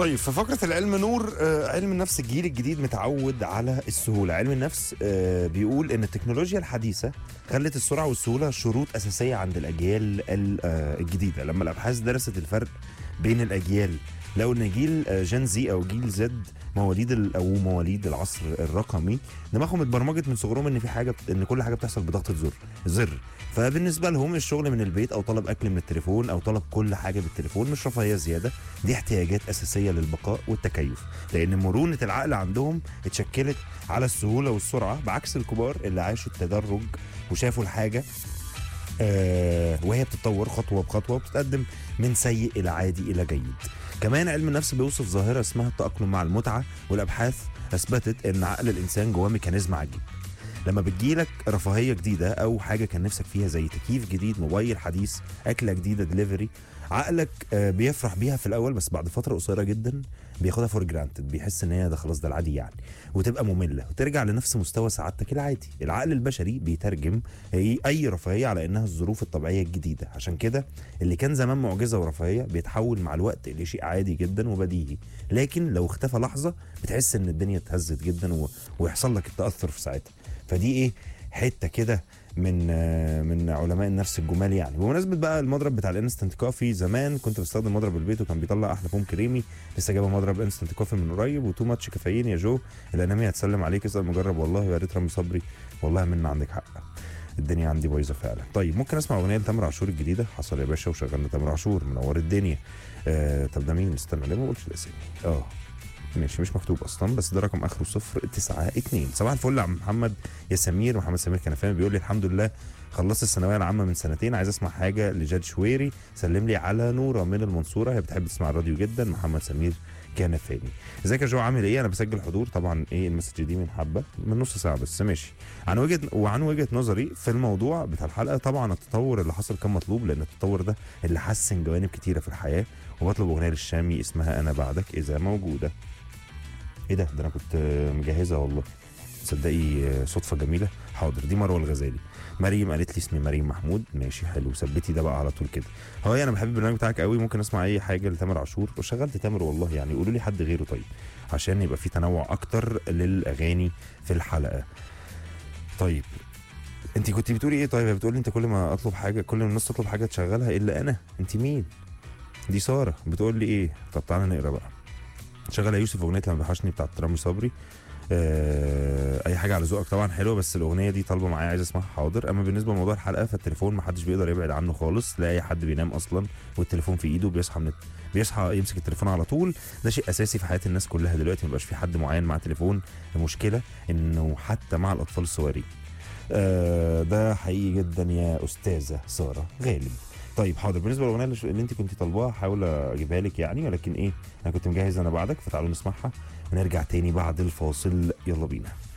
طيب في فقرة العلم نور آه، علم النفس الجيل الجديد متعود على السهولة علم النفس آه، بيقول ان التكنولوجيا الحديثة خلت السرعة والسهولة شروط أساسية عند الأجيال ال- آه، الجديدة لما الأبحاث درست الفرق بين الأجيال لو ان جيل آه، جين زي او جيل زد مواليد ال- او مواليد العصر الرقمي دماغهم اتبرمجت من صغرهم ان في حاجه بت- ان كل حاجه بتحصل بضغطه زر زر فبالنسبه لهم الشغل من البيت او طلب اكل من التليفون او طلب كل حاجه بالتليفون مش رفاهيه زياده دي احتياجات اساسيه للبقاء والتكيف لان مرونه العقل عندهم اتشكلت على السهوله والسرعه بعكس الكبار اللي عاشوا التدرج وشافوا الحاجه آه وهي بتتطور خطوه بخطوه وبتتقدم من سيء الى عادي الى جيد كمان علم النفس بيوصف ظاهره اسمها التاقلم مع المتعه والابحاث اثبتت ان عقل الانسان جواه ميكانيزم عجيب لما بتجيلك رفاهيه جديده او حاجه كان نفسك فيها زي تكييف جديد موبايل حديث اكله جديده دليفري عقلك آه، بيفرح بيها في الاول بس بعد فتره قصيره جدا بياخدها فور جرانتد بيحس ان هي ده خلاص ده العادي يعني وتبقى ممله وترجع لنفس مستوى سعادتك العادي العقل البشري بيترجم اي أي رفاهيه على انها الظروف الطبيعيه الجديده عشان كده اللي كان زمان معجزه ورفاهيه بيتحول مع الوقت لشيء عادي جدا وبديهي لكن لو اختفى لحظه بتحس ان الدنيا اتهزت جدا و... ويحصل لك التاثر في ساعتها فدي ايه حته كده من آه، من علماء النفس الجمال يعني بمناسبه بقى المضرب بتاع الانستنت كوفي زمان كنت بستخدم مضرب البيت وكان بيطلع احلى فوم كريمي لسه جايبه مضرب انستنت كوفي من قريب وتو ماتش كافيين يا جو الانامي هتسلم عليك اسال مجرب والله يا ريت رامي صبري والله من عندك حق الدنيا عندي بايظه فعلا طيب ممكن اسمع اغنيه لتامر عاشور الجديده حصل يا باشا وشغلنا تامر عاشور منور الدنيا آه طب ده مين استنى ليه ما قلتش الاسامي اه ماشي مش مكتوب اصلا بس ده رقم اخره صفر تسعة اتنين صباح الفل يا عم محمد يا سمير محمد سمير كنفاني بيقول لي الحمد لله خلصت الثانويه العامه من سنتين عايز اسمع حاجه لجاد شويري سلم لي على نوره من المنصوره هي بتحب تسمع الراديو جدا محمد سمير كنفاني ازيك يا جو عامل ايه انا بسجل حضور طبعا ايه المسج دي من حبه من نص ساعه بس ماشي عن وجهه وعن وجهه نظري في الموضوع بتاع الحلقه طبعا التطور اللي حصل كان مطلوب لان التطور ده اللي حسن جوانب كتيره في الحياه وبطلب اغنيه للشامي اسمها انا بعدك اذا موجوده ايه ده ده انا كنت آه، مجهزها والله تصدقي آه، صدفه جميله حاضر دي مروه الغزالي مريم قالت لي اسمي مريم محمود ماشي حلو ثبتي ده بقى على طول كده هو انا بحب البرنامج بتاعك قوي ممكن اسمع اي حاجه لتامر عاشور وشغلت تامر والله يعني قولوا لي حد غيره طيب عشان يبقى في تنوع اكتر للاغاني في الحلقه طيب انت كنت بتقولي ايه طيب بتقولي انت كل ما اطلب حاجه كل ما الناس تطلب حاجه تشغلها الا انا انت مين دي ساره بتقول لي ايه طب تعالى نقرا بقى شغل يا يوسف اغنيه لما بحشني بتاعت رامي صبري آه اي حاجه على ذوقك طبعا حلوه بس الاغنيه دي طالبه معايا عايز اسمعها حاضر اما بالنسبه لموضوع الحلقه فالتليفون ما حدش بيقدر يبعد عنه خالص لا اي حد بينام اصلا والتليفون في ايده بيصحى من بيصحى يمسك التليفون على طول ده شيء اساسي في حياه الناس كلها دلوقتي ما بقاش في حد معين مع تليفون المشكله انه حتى مع الاطفال الصغيرين آه ده حقيقي جدا يا استاذه ساره غالب طيب حاضر بالنسبه للاغنيه اللي, اللي انت كنت طالباها هحاول اجيبها لك يعني ولكن ايه انا كنت مجهز انا بعدك فتعالوا نسمعها ونرجع تاني بعد الفاصل يلا بينا